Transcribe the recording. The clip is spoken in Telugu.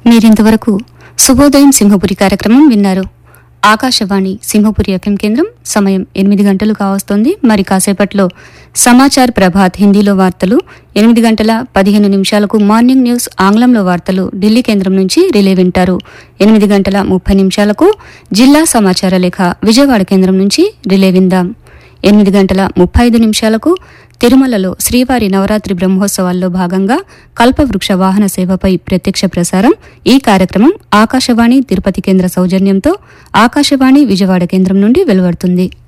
మీరింతవరకు శుభోదయం సింహపురి కార్యక్రమం విన్నారు ఆకాశవాణి సింహపురి ఎఫ్ఎం కేంద్రం సమయం ఎనిమిది గంటలు కావస్తోంది మరి కాసేపట్లో సమాచార్ ప్రభాత్ హిందీలో వార్తలు ఎనిమిది గంటల పదిహేను నిమిషాలకు మార్నింగ్ న్యూస్ ఆంగ్లంలో వార్తలు ఢిల్లీ కేంద్రం నుంచి రిలే వింటారు ఎనిమిది గంటల ముప్పై నిమిషాలకు జిల్లా సమాచార లేఖ విజయవాడ కేంద్రం నుంచి రిలే విందాం ఎనిమిది గంటల ముప్పై ఐదు నిమిషాలకు తిరుమలలో శ్రీవారి నవరాత్రి బ్రహ్మోత్సవాల్లో భాగంగా కల్పవృక్ష వాహన సేవపై ప్రత్యక్ష ప్రసారం ఈ కార్యక్రమం ఆకాశవాణి తిరుపతి కేంద్ర సౌజన్యంతో ఆకాశవాణి విజయవాడ కేంద్రం నుండి వెలువడుతుంది